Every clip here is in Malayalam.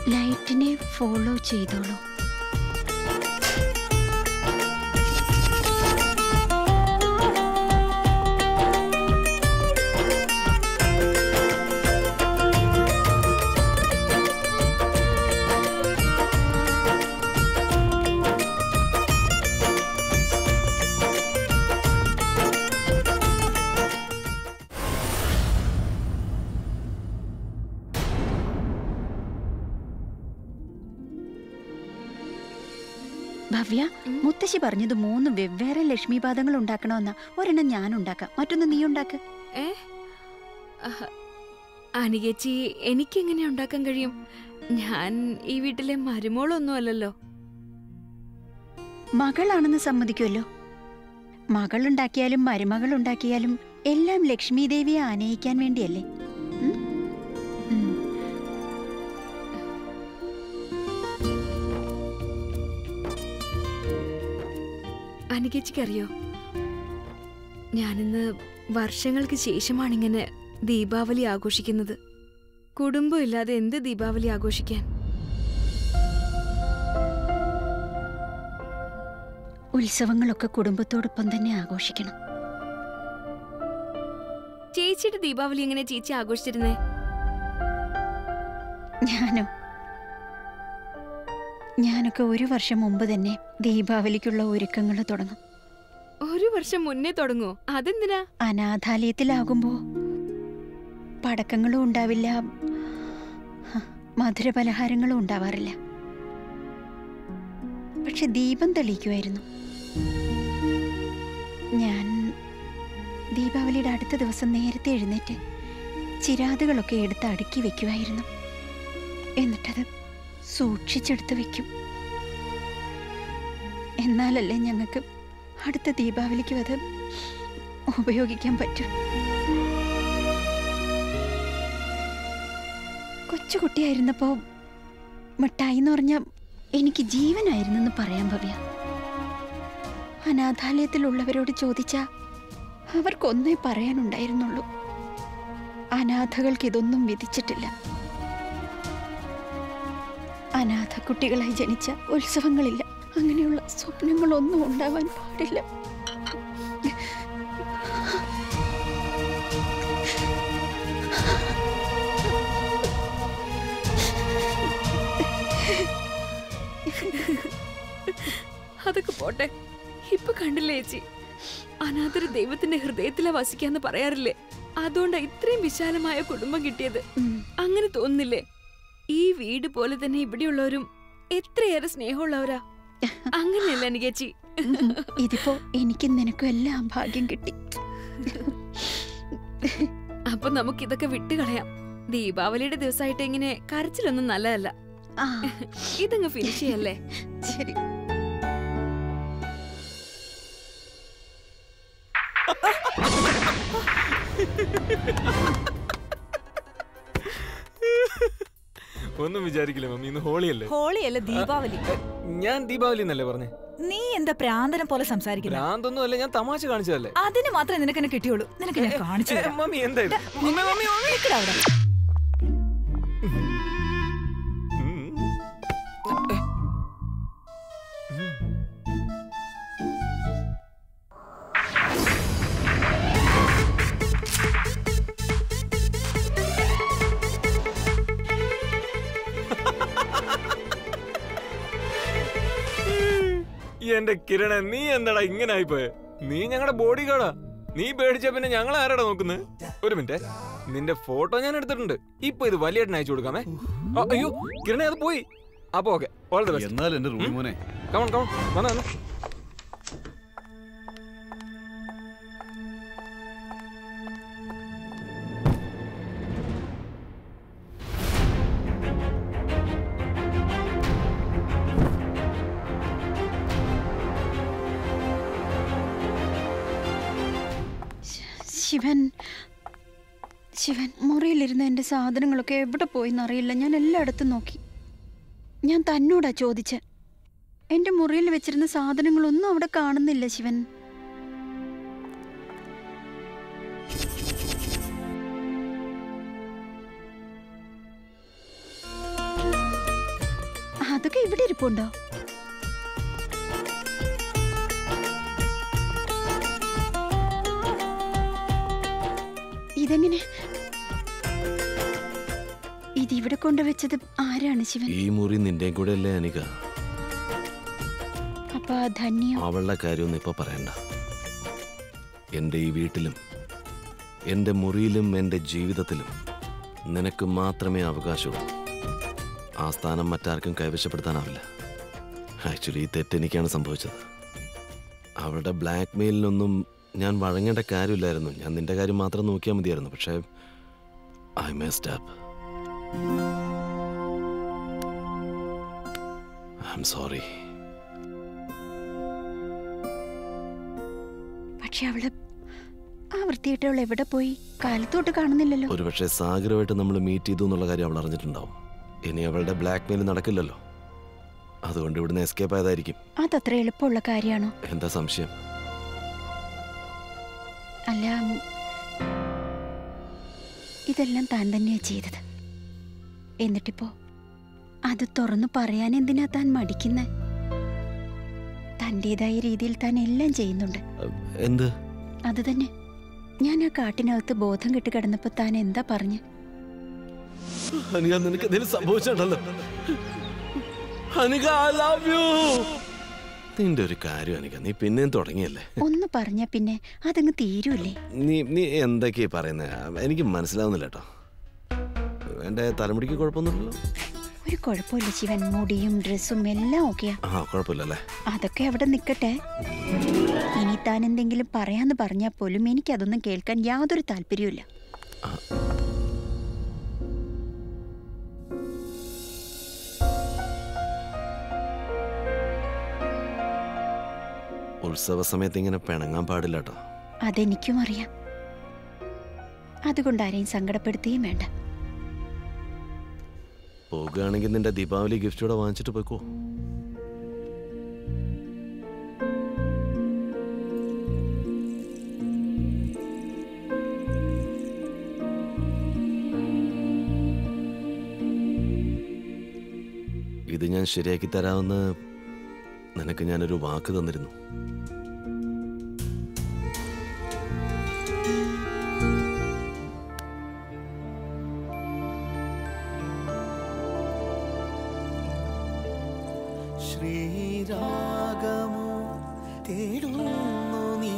ലൈറ്റിനെ ഫോളോ ചെയ്തോളൂ ഭവ്യ മുത്തശ്ശി പറഞ്ഞത് മൂന്ന് വെവ്വേറെ ലക്ഷ്മിപാദങ്ങൾ ഉണ്ടാക്കണമെന്നാ ഒരെണ്ണം ഞാൻ ഉണ്ടാക്കാം മറ്റൊന്ന് നീ ഉണ്ടാക്ക് ഏ അഹ, അനികേച്ചി എനിക്കെങ്ങനെ ഉണ്ടാക്കാൻ കഴിയും ഞാൻ ഈ വീട്ടിലെ മരുമോളൊന്നും അല്ലല്ലോ മകളാണെന്ന് സമ്മതിക്കുമല്ലോ മകൾ ഉണ്ടാക്കിയാലും മരുമകൾ ഉണ്ടാക്കിയാലും എല്ലാം ലക്ഷ്മി ദേവിയെ ആനയിക്കാൻ വേണ്ടിയല്ലേ ഉം? ഉം. അനികേച്ചിക്കറിയോ ഞാനിന്ന് വർഷങ്ങൾക്ക് ശേഷമാണ് ഇങ്ങനെ ദീപാവലി ആഘോഷിക്കുന്നത് കുടുംബം ഇല്ലാതെ എന്ത് ദീപാവലി ആഘോഷിക്കാൻ ഉത്സവങ്ങളൊക്കെ കുടുംബത്തോടൊപ്പം തന്നെ ആഘോഷിക്കണം ചേച്ചിയുടെ ദീപാവലി എങ്ങനെ ചേച്ചി ആഘോഷിച്ചിരുന്നേ ഞാനോ ഞാനൊക്കെ ഒരു വർഷം മുമ്പ് തന്നെ ദീപാവലിക്കുള്ള ഒരുക്കങ്ങൾ തുടങ്ങും ഒരു വർഷം മുന്നേ തുടങ്ങുമോ അതെന്തിനാ അനാഥാലയത്തിലാകുമ്പോ പടക്കങ്ങളും ഉണ്ടാവില്ല ഹ, മധുരപലഹാരങ്ങളും ഉണ്ടാവാറില്ല പക്ഷെ ദീപം തെളിയിക്കുമായിരുന്നു ഞാൻ ദീപാവലിയുടെ അടുത്ത ദിവസം നേരത്തെ എഴുന്നേറ്റ് ചിരാതുകളൊക്കെ എടുത്ത് അടുക്കി വെക്കുമായിരുന്നു എന്നിട്ടത് സൂക്ഷിച്ചെടുത്ത് വെക്കും എന്നാലല്ലേ ഞങ്ങൾക്ക് അടുത്ത ദീപാവലിക്കും അത് ഉപയോഗിക്കാൻ പറ്റും കൊച്ചുകുട്ടിയായിരുന്നപ്പോ മിഠായി എന്ന് പറഞ്ഞ എനിക്ക് ജീവനായിരുന്നെന്ന് പറയാൻ ഭവ്യ അനാഥാലയത്തിലുള്ളവരോട് ചോദിച്ചാ അവർക്കൊന്നേ പറയാനുണ്ടായിരുന്നുള്ളൂ അനാഥകൾക്ക് ഇതൊന്നും വിധിച്ചിട്ടില്ല അനാഥ കുട്ടികളായി ജനിച്ച ഉത്സവങ്ങളില്ല അങ്ങനെയുള്ള സ്വപ്നങ്ങളൊന്നും ഉണ്ടാവാൻ പാടില്ല അതൊക്കെ പോട്ടെ ഇപ്പൊ കണ്ടില്ലേ ചേച്ചി അനാഥര് ദൈവത്തിന്റെ ഹൃദയത്തിലാ വസിക്കാന്ന് പറയാറില്ലേ അതുകൊണ്ടാ ഇത്രയും വിശാലമായ കുടുംബം കിട്ടിയത് ഉം. അങ്ങനെ തോന്നുന്നില്ലേ ഈ വീട് പോലെ തന്നെ ഇവിടെയുള്ളവരും എത്രയേറെ സ്നേഹമുള്ളവരാ അങ്ങനെയല്ല അനുകേച്ചി ഉം. ഇതിപ്പോ എനിക്കും നിനക്കും എല്ലാം ഭാഗ്യം കിട്ടി അപ്പൊ നമുക്ക് ഇതൊക്കെ വിട്ടുകളയാം ദീപാവലിയുടെ ദിവസമായിട്ട് ഇങ്ങനെ കരച്ചിലൊന്നും നല്ലതല്ല ആ ഇതങ്ങ് ഫിനിഷ് ചെയ്യല്ലേ ശരി ഒന്നും വിചാരിക്കില്ല മമ്മി ഇന്ന് ഹോളിയല്ലേ ഹോളിയല്ല ദീപാവലി ഞാൻ ദീപാവലി എന്നല്ലേ പറഞ്ഞേ നീ എന്താ പ്രാന്തനെ പോലെ സംസാരിക്കുന്നത് ഭ്രാന്തൊന്നും അല്ല ഞാൻ തമാശ കാണിച്ചതല്ലേ അതിന് മാത്രമേ നിനക്ക് എന്നെ കിട്ടിയുള്ളൂ നിനക്ക് ഞാൻ കാണിച്ചു ഏ, തരാം. മമ്മി എന്തായാലും മമ്മി മമ്മി മമ്മി നിക്കടാ അവിടെ. ഉം. എന്റെ കിരണ നീ എന്താടാ ഇങ്ങനെ ആയിപ്പോയെ നീ ഞങ്ങളുടെ ബോഡി ഗാർഡാ നീ പേടിച്ച പിന്നെ ഞങ്ങൾ ആരാടാ നോക്കുന്നത് ഒരു മിനിറ്റ് നിന്റെ ഫോട്ടോ ഞാൻ എടുത്തിട്ടുണ്ട് ഇപ്പൊ ഇത് വലിയേട്ടന് അയച്ചു കൊടുക്കാമേ ആ, അയ്യോ കിരണ അത് പോയി അപ്പൊ ഓക്കെ ഓൾ ദ ബെസ്റ്റ് എന്നാൽ എന്റെ റൂമി മോനെ കമൺ കമൺ വന്നോ വന്നോ ശിവൻ ശിവൻ മുറിയിലിരുന്ന എൻ്റെ സാധനങ്ങളൊക്കെ എവിടെ പോയിന്നറിയില്ല ഞാൻ എല്ലായിടത്തും നോക്കി ഞാൻ തന്നോടാ ചോദിച്ചെ എൻ്റെ മുറിയിൽ വെച്ചിരുന്ന സാധനങ്ങളൊന്നും അവിടെ കാണുന്നില്ല ശിവൻ അതൊക്കെ ഇവിടെ ഇരിപ്പുണ്ടോ ഇതെങ്ങനെ ഇതിവിടെ കൊണ്ടുവച്ചത് ആരാണ് ശിവൻ ഈ മുറി നിന്റെയും കൂടെ അല്ലേ അനിക അപ്പൊ ആ ധന്യം അവളുടെ കാര്യമൊന്നും ഇപ്പൊ പറയണ്ട എൻ്റെ ഈ വീട്ടിലും എൻ്റെ മുറിയിലും എൻ്റെ ജീവിതത്തിലും നിനക്ക് മാത്രമേ അവകാശമുള്ളൂ ആ സ്ഥാനം മറ്റാർക്കും കൈവശപ്പെടുത്താനാവില്ല ആക്ച്വലി ഈ തെറ്റെനിക്കാണ് സംഭവിച്ചത് അവളുടെ ബ്ലാക്ക് മെയിലിനൊന്നും ഞാൻ വഴങ്ങേണ്ട കാര്യമില്ലായിരുന്നു ഞാൻ നിന്റെ കാര്യം മാത്രം നോക്കിയാൽ മതിയായിരുന്നു പക്ഷേ I messed up I am sorry പക്ഷെ അവള് ആ വൃത്തിയിട്ടവൾ എവിടെ പോയി കാലത്തോട്ട് കാണുന്നില്ലല്ലോ ഒരുപക്ഷെ സാഗരമായിട്ട് നമ്മൾ മീറ്റ് ചെയ്തു എന്നുള്ള കാര്യം അവൾ അറിഞ്ഞിട്ടുണ്ടാവും ഇനി അവളുടെ ബ്ലാക്ക് മെയിൽ നടക്കില്ലല്ലോ അതുകൊണ്ട് ഇവിടുന്ന് എസ്കേപ്പ് ആയതായിരിക്കും അതത്ര എളുപ്പമുള്ള കാര്യമാണോ എന്താ സംശയം അല്ല ഉം, ഇതെല്ലാം താൻ തന്നെയാ ചെയ്തത് എന്നിട്ടിപ്പോ അത് തുറന്നു പറയാൻ എന്തിനാ താൻ മടിക്കുന്നെ തന്റേതായ രീതിയിൽ താൻ എല്ലാം ചെയ്യുന്നുണ്ട് അഹ്, എന്ത് അത് തന്നെ ഞാൻ ആ കാട്ടിനകത്ത് ബോധം കെട്ട് കിടന്നപ്പോ താൻ എന്താ പറഞ്ഞ് അനിക നിനക്ക് എന്തെങ്കിലും സംഭവിച്ചിട്ടുണ്ടല്ലോ അനിക ഐ ലവ് യു നിന്റെ ഒരു കാര്യം അനിക നീ പിന്നെയും തുടങ്ങിയല്ലേ ഒന്ന് പറഞ്ഞ പിന്നെ അതങ്ങ് തീരൂലേ നീ നീ എന്തൊക്കെയാ പറയുന്നത് എനിക്ക് മനസ്സിലാവുന്നില്ല കേട്ടോ എന്റെ തലമുടിക്ക് കുഴപ്പമൊന്നുമില്ലല്ലോ ഒരു കുഴപ്പമില്ല ശിവൻ മുടിയും ഡ്രസ്സും എല്ലാം ഓക്കെയാ ആ കുഴപ്പമില്ലല്ലേ അതൊക്കെ അവിടെ നിൽക്കട്ടെ ഇനി താൻ എന്തെങ്കിലും പറയാന്ന് പറഞ്ഞാൽ പോലും എനിക്കതൊന്നും കേൾക്കാൻ യാതൊരു താല്പര്യവുമില്ല ഉത്സവ സമയത്ത് ഇങ്ങനെ പിണങ്ങാൻ പാടില്ല കേട്ടോ അതെനിക്കും അറിയാം അതുകൊണ്ട് ആരെയും സങ്കടപ്പെടുത്തുകയും വേണ്ട പോകുകയാണെങ്കിൽ നിന്റെ ദീപാവലി ഗിഫ്റ്റ് കൂടെ വാങ്ങിച്ചിട്ട് പോയിക്കോ ഇത് ഞാൻ ശരിയാക്കി തരാമെന്ന് നിനക്ക് ഞാനൊരു വാക്ക് തന്നിരുന്നു ശ്രീരാഗമോ തേടുന്നു നീ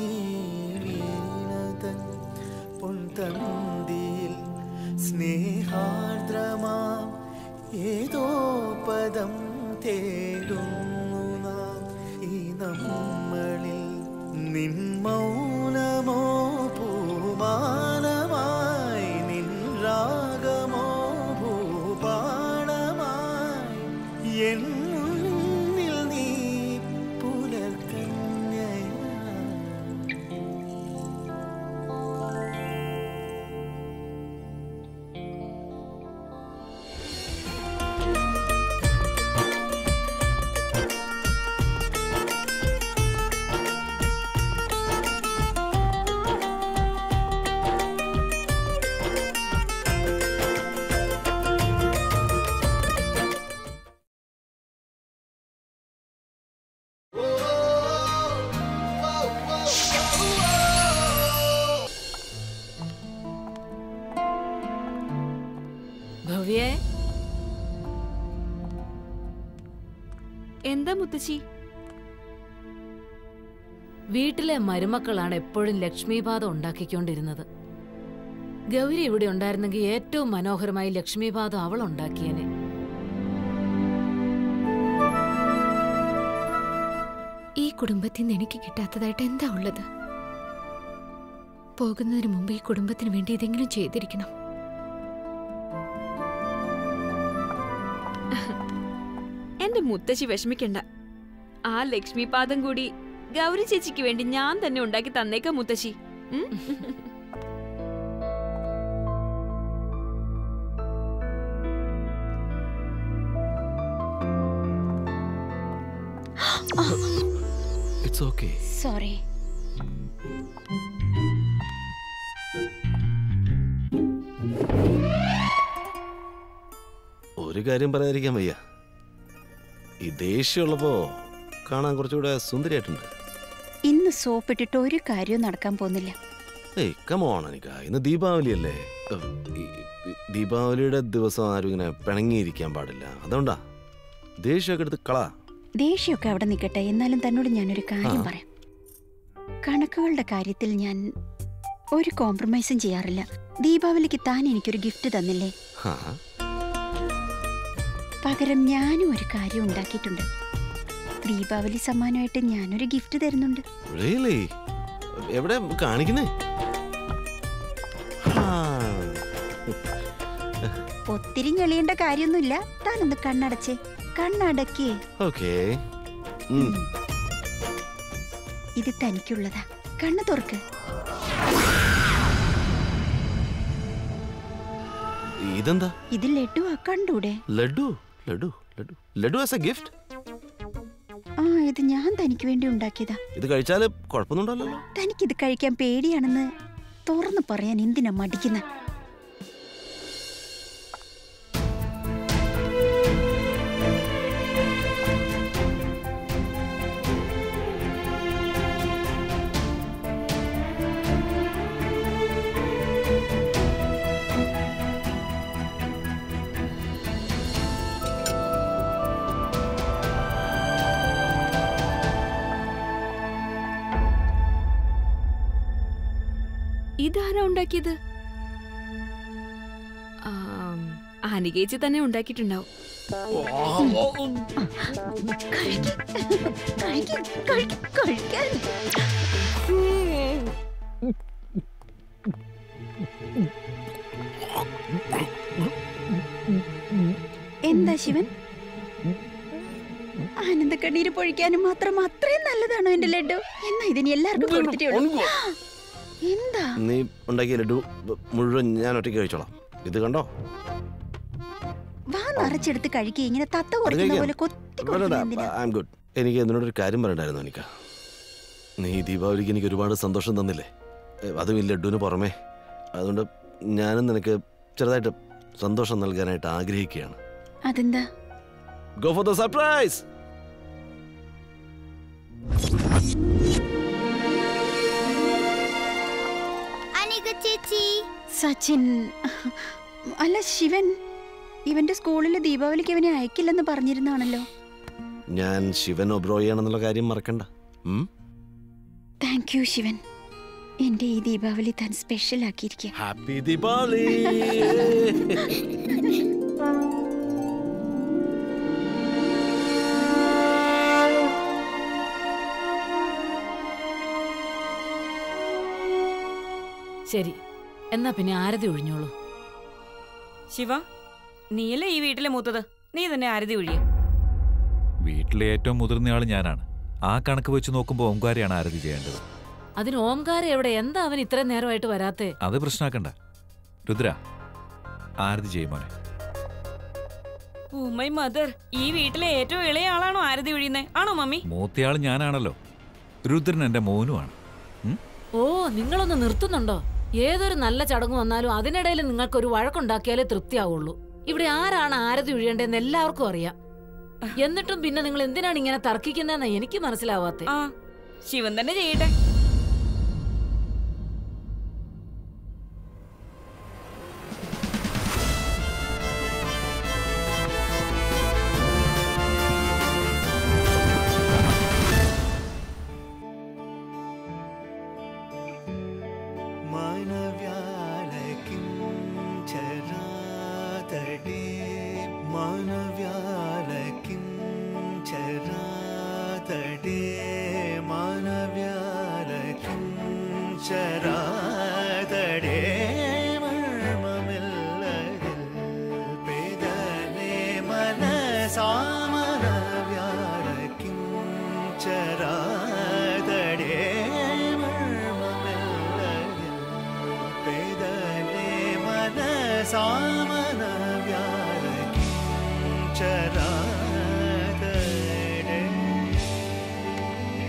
വീണതൻ പൊൻതന്തിയിൽ സ്നേഹാർദ്രമാം ഏതോ പദം തേടുന്നു നാം ഈ നമ്മളിൽ നിൻ മൗനമോ പൂമാനമായി നിൻ രാഗമോ ഭൂപാണമായി എൻ മുന്നിൽ നീ പുലർക്കന്യയാ ഭവ്യേ എന്താ മുത്തശ്ശി വീട്ടിലെ മരുമക്കളാണ് എപ്പോഴും ലക്ഷ്മീപാദം ഉണ്ടാക്കിക്കൊണ്ടിരുന്നത് ഗൗരി ഇവിടെ ഉണ്ടായിരുന്നെങ്കിൽ ഏറ്റവും മനോഹരമായി ലക്ഷ്മീപാദം അവൾ ഉണ്ടാക്കിയേനെ ഈ കുടുംബത്തിൽ നിന്ന് എനിക്ക് കിട്ടാത്തതായിട്ട് എന്താ ഉള്ളത് പോകുന്നതിന് മുമ്പ് ഈ കുടുംബത്തിന് വേണ്ടി ഇതെങ്കിലും ചെയ്തിരിക്കണം എന്റെ മുത്തശ്ശി വിഷമിക്കണ്ട ആ ലക്ഷ്മിപാദം കൂടി ഗൗരി ചേച്ചിക്ക് വേണ്ടി ഞാൻ തന്നെ ഉണ്ടാക്കി തന്നേക്കാം മുത്തശ്ശി ഉം? ഇറ്റ്സ് ഓക്കെ സോറി ഒരു കാര്യം പറയാതിരിക്കാൻ വയ്യ ഈ ദേഷ്യമുള്ളപ്പോ കാണാൻ കുറച്ചുകൂടെ സുന്ദരിയായിട്ടുണ്ട് ഇന്ന് സോപ്പിട്ടിട്ട് ഒരു കാര്യവും നടക്കാൻ പോകുന്നില്ല ഏയ് കമോൺ അനിക ഇന്ന് ദീപാവലി അല്ലേ ഉം, ഈ- ഈ ദീപാവലിയുടെ ദിവസം ആരും ഇങ്ങനെ പിണങ്ങിയിരിക്കാൻ പാടില്ല അതുകൊണ്ടാ ദേഷ്യമൊക്കെ എടുത്ത് കള ദേഷ്യമൊക്കെ അവിടെ നിൽക്കട്ടെ എന്നാലും തന്നോട് ഞാനൊരു കാര്യം ആ. പറയാം കണക്കുകളുടെ കാര്യത്തിൽ ഞാൻ ഒരു കോംപ്രമൈസും ചെയ്യാറില്ല ദീപാവലിക്ക് താൻ എനിക്കൊരു ഗിഫ്റ്റ് തന്നില്ലേ ഹാ പകരം ഞാനും ഒരു കാര്യം ഉണ്ടാക്കിയിട്ടുണ്ട് ദീപാവലി സമ്മാനമായിട്ട് ഞാനൊരു ഗിഫ്റ്റ് തരുന്നുണ്ട് റിയലി എവിടെ കാണിക്കുന്നേ ആ, ഒത്തിരി ഞെളിയേണ്ട കാര്യമൊന്നുമില്ല താനൊന്ന് കണ്ണടച്ചേ കണ്ണടക്കേ ഓക്കേ ഉം, ഇത് തനിക്കുള്ളതാ കണ്ണ് തുറക്ക് ഇതെന്താ ഇത് ലഡുവാ കണ്ടൂടെ laddu laddu laddu laddu as a gift ആ ഇത് ഞാൻ തനിക്ക് വേണ്ടി ഉണ്ടാക്കിയതാ ഇത് കഴിച്ചാല് കുഴപ്പമൊന്നുണ്ടല്ലോ തനിക്കിത് കഴിക്കാൻ പേടിയാണെന്ന് തുറന്നു പറയാൻ എന്തിനാ മടിക്കുന്ന ഇതാരാ ഉണ്ടാക്കിയത് ആം, അനികേച്ചി തന്നെ ഉണ്ടാക്കിയിട്ടുണ്ടാവും കഴിക്കാൻ എന്താ ശിവൻ ആനന്ദ കണ്ണീര് പൊഴിക്കാനും മാത്രം അത്രയും നല്ലതാണോ എന്റെ ലഡു എന്നാ ഇതിന് എല്ലാവർക്കും കൊടുത്തിട്ടേ ഉള്ളൂ എന്താ നീ ഉണ്ടാക്കിയ ലഡു മുഴുവൻ ഞാൻ ഒറ്റയ്ക്ക് കഴിച്ചോളാം ഇത് കണ്ടോ വാ നിറച്ചെടുത്ത് കഴിക്കുക ഇങ്ങനെ തത്ത കുറയ്ക്കുന്ന കഴിക്കാം. പോലെ കൊത്തി കൊടുക്കുന്നത് എന്തിനാ ഐ എം ഗുഡ് എനിക്ക് എന്നോടൊരു കാര്യം പറയണ്ടായിരുന്നു എനിക്ക് നീ ഈ ദീപാവലിക്ക് എനിക്ക് ഒരുപാട് സന്തോഷം തന്നില്ലേ ഏ, അതും ഈ ലഡുവിന് പുറമേ അതുകൊണ്ട് ഞാനും നിനക്ക് ചെറുതായിട്ട് സന്തോഷം നൽകാനായിട്ട് ആഗ്രഹിക്കുകയാണ് അതെന്താ go for the surprise Anika ചേച്ചി സച്ചിൻ അല്ല ശിവൻ ഇവന്റെ സ്കൂളിൽ ദീപാവലിക്ക് ഇവനെ അയക്കില്ലെന്ന് പറഞ്ഞിരുന്നാണല്ലോ ഞാൻ ശിവൻ ഒബ്രോയാണെന്നുള്ള കാര്യം മറക്കണ്ട ഉം? താങ്ക് യു ശിവൻ എന്റെ ഈ ദീപാവലി താൻ സ്പെഷ്യൽ ആക്കിയിരിക്കുക ഹാപ്പി ദീപാവലി ശരി എന്നാ പിന്നെ ആരതി ഒഴിഞ്ഞോളൂ ശിവ നീയല്ലേ ഈ വീട്ടിലെ മൂത്തത് നീ തന്നെ ആരതി ഒഴിയ വീട്ടിലെ ഏറ്റവും മുതിർന്നയാൾ ഞാനാണ് ആ കണക്ക് വെച്ച് നോക്കുമ്പോൾ ഓംകാരെയാണ് ആരതി ചെയ്യേണ്ടത് അതിന് ഓംകാരം എവിടെ എന്താ അവൻ ഇത്രയും നേരമായിട്ട് വരാത്തെ അത് പ്രശ്നമാക്കണ്ട രുദ്ര ആരതി ചെയ്യും മോനെ ഓ മൈ മദർ ഈ വീട്ടിലെ ഏറ്റവും ഇളയ ആളാണോ ആരതി ഒഴിയുന്നേ ആണോ മമ്മി മൂത്തയാൾ ഞാനാണല്ലോ രുദ്രൻ എന്റെ മോനുമാണ് ഉം? ഓ നിങ്ങളൊന്ന് നിർത്തുന്നുണ്ടോ ഏതൊരു നല്ല ചടങ്ങ് വന്നാലും അതിനിടയിൽ നിങ്ങൾക്കൊരു വഴക്കുണ്ടാക്കിയാലേ തൃപ്തിയാവുള്ളൂ ഇവിടെ ആരാണ് ആരതി ഒഴിയേണ്ടതെന്ന് എല്ലാവർക്കും അറിയാം എന്നിട്ടും പിന്നെ നിങ്ങൾ എന്തിനാണ് ഇങ്ങനെ തർക്കിക്കുന്നതെന്ന് എനിക്ക് മനസ്സിലാവാത്തെ ആ ശിവൻ തന്നെ ചെയ്യട്ടെ മാനവ്യാലക്കിഞ്ചരാതടേ മാനവ്യാലക്കിഞ്ചരാതടേ മാനവ്യാലക്കിഞ്ചരാതടേ മർമ്മമില്ലതിൽ പേദനേ മനസാമനവ്യാലക്കിഞ്ചരാതടേ മർമ്മമില്ലതിൽ പേദനേ മനസാമനവ്യാലക്കിഞ്ചരാതടേ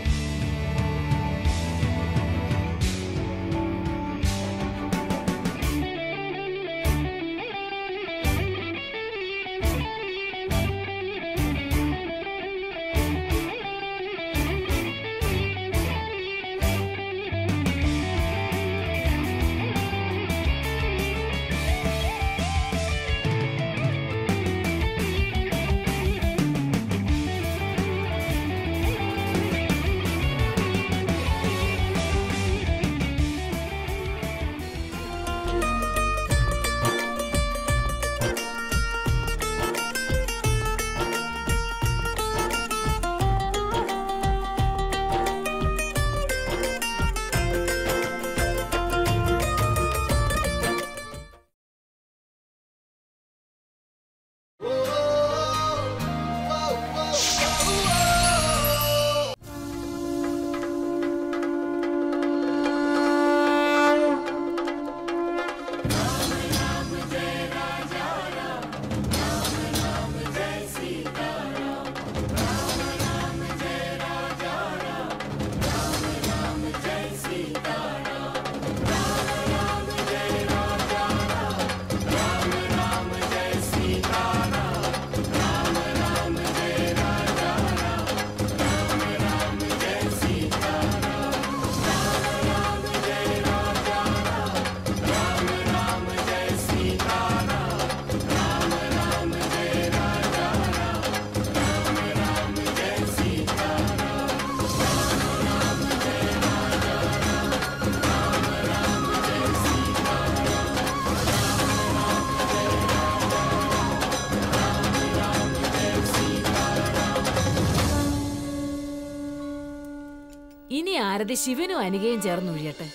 ആരതി ശിവനും അനികയും ചേർന്ന് ഒഴിയട്ടെ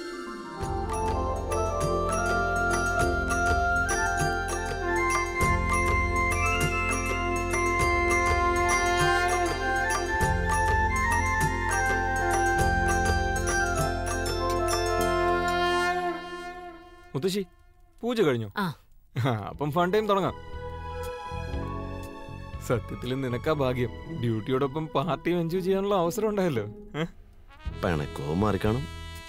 മുത്തശ്ശി പൂജ കഴിഞ്ഞു ആ. അപ്പം ഫൺ ടൈം തുടങ്ങാം സത്യത്തിൽ നിനക്കാ ഭാഗ്യം ഡ്യൂട്ടിയോടൊപ്പം പാർട്ടിയും എൻജോയ് ചെയ്യാനുള്ള അവസരം ഉണ്ടായല്ലോ ഏ? പിണക്കോ മാറിക്കാണും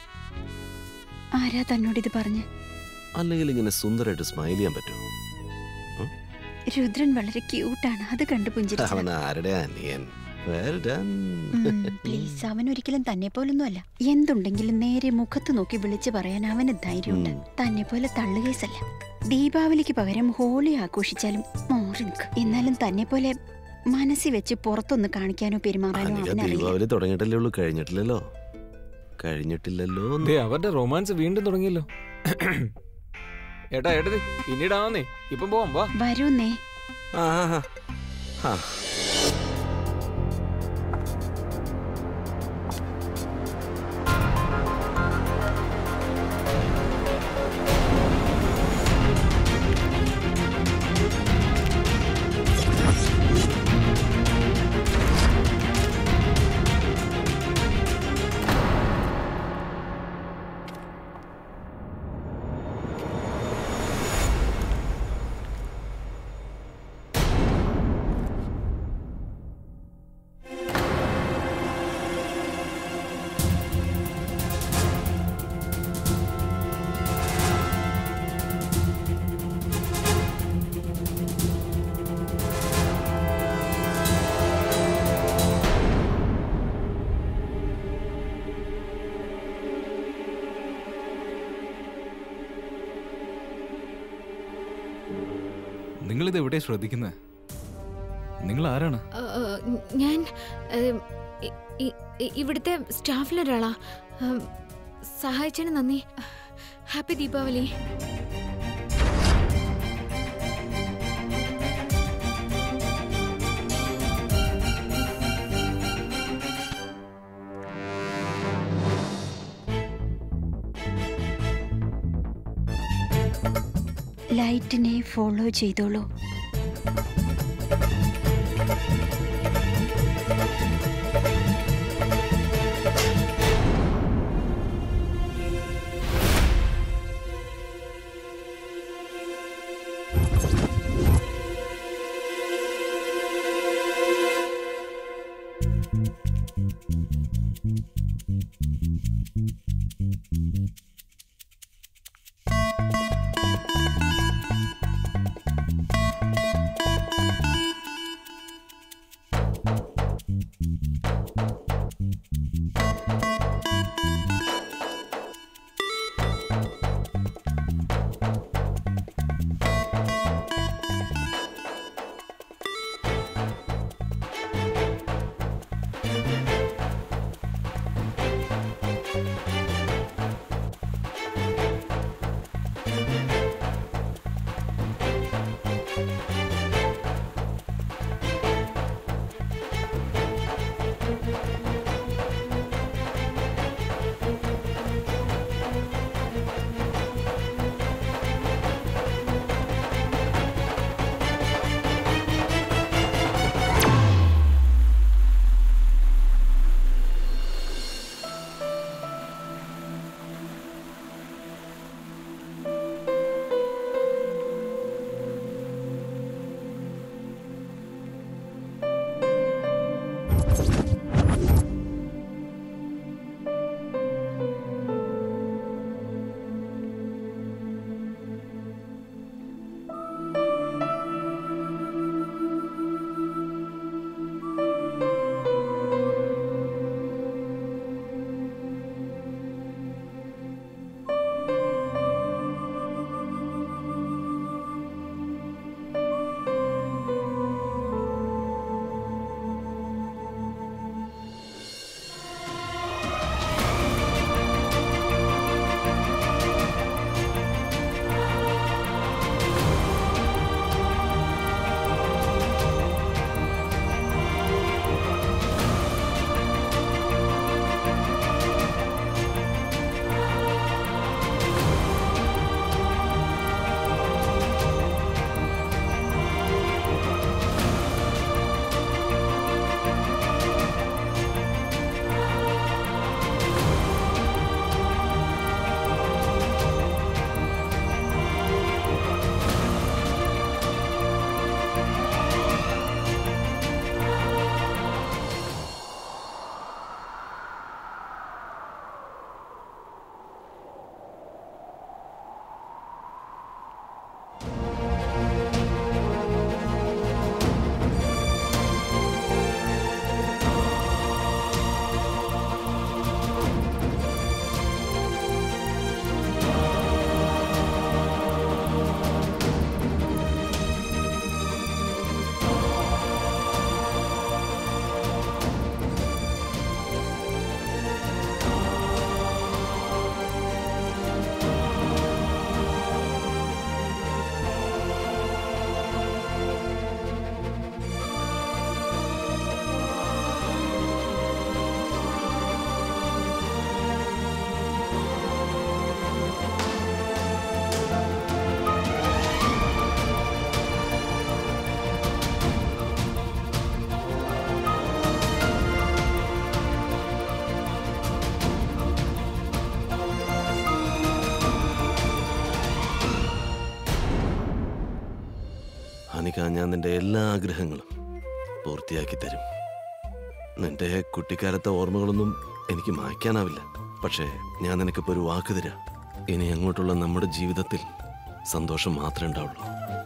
ആരാ തന്നോട് ഇത് പറഞ്ഞ് അല്ലെങ്കിൽ ഇങ്ങനെ സുന്ദരമായിട്ട് സ്മൈൽ ചെയ്യാൻ പറ്റുമോ രുദ്രൻ വളരെ ക്യൂട്ടാണ് അത് കണ്ടു പുഞ്ചിരിച്ചു അവൻ ആരുടെ അനിയൻ Well done. പ്ലീസ് അവൻ ഒരിക്കലും തന്നെ പോലൊന്നും അല്ല എന്തുണ്ടെങ്കിലും നേരെ മുഖത്ത് നോക്കി വിളിച്ചു പറയാൻ അവന് ധൈര്യമുണ്ട് ഉം. തന്നെ പോലെ തള്ളുകേസല്ല ദീപാവലിക്ക് പകരം ഹോളി ആഘോഷിച്ചാലും മോറി നിൽക്കും എന്നാലും തന്നെ പോലെ മനസ്സിൽ വെച്ച് പുറത്തൊന്ന് കാണിക്കാനോ പെരുമാറാനോ അനിക അവനറിയില്ല ദീപാവലി തുടങ്ങിയിട്ടല്ലേ ഉള്ളൂ കഴിഞ്ഞിട്ടില്ലല്ലോ കഴിഞ്ഞിട്ടില്ലല്ലോ എന്ന്. ദേ അവരുടെ റൊമാൻസ് വീണ്ടും തുടങ്ങിയല്ലോ ഏട്ടാ ഏട്ടത് പിന്നീടാവുന്നേ ഇപ്പം പോവാം വാ വരൂന്നേ ആ, ആ, ആ. ആ. നിങ്ങളിത് എവിടെ ശ്രദ്ധിക്കുന്നത് നിങ്ങൾ ആരാണ് ആ, ആ, ഞാൻ ഏം, ഇ- ഇ- ഇ- ഇവിടുത്തെ സ്റ്റാഫിലൊരാളാ ആം, സഹായിച്ചതിന് നന്ദി ഹാപ്പി ദീപാവലി ലൈറ്റിനെ ഫോളോ ചെയ്തോളൂ ഞാൻ നിന്റെ എല്ലാ ആഗ്രഹങ്ങളും പൂർത്തിയാക്കി തരും നിന്റെ കുട്ടിക്കാലത്തെ ഓർമ്മകളൊന്നും എനിക്ക് മായ്ക്കാനാവില്ല പക്ഷേ ഞാൻ നിനക്കിപ്പോൾ ഒരു വാക്ക് തരാം ഇനി അങ്ങോട്ടുള്ള നമ്മുടെ ജീവിതത്തിൽ സന്തോഷം മാത്രമേ ഉണ്ടാവുള്ളൂ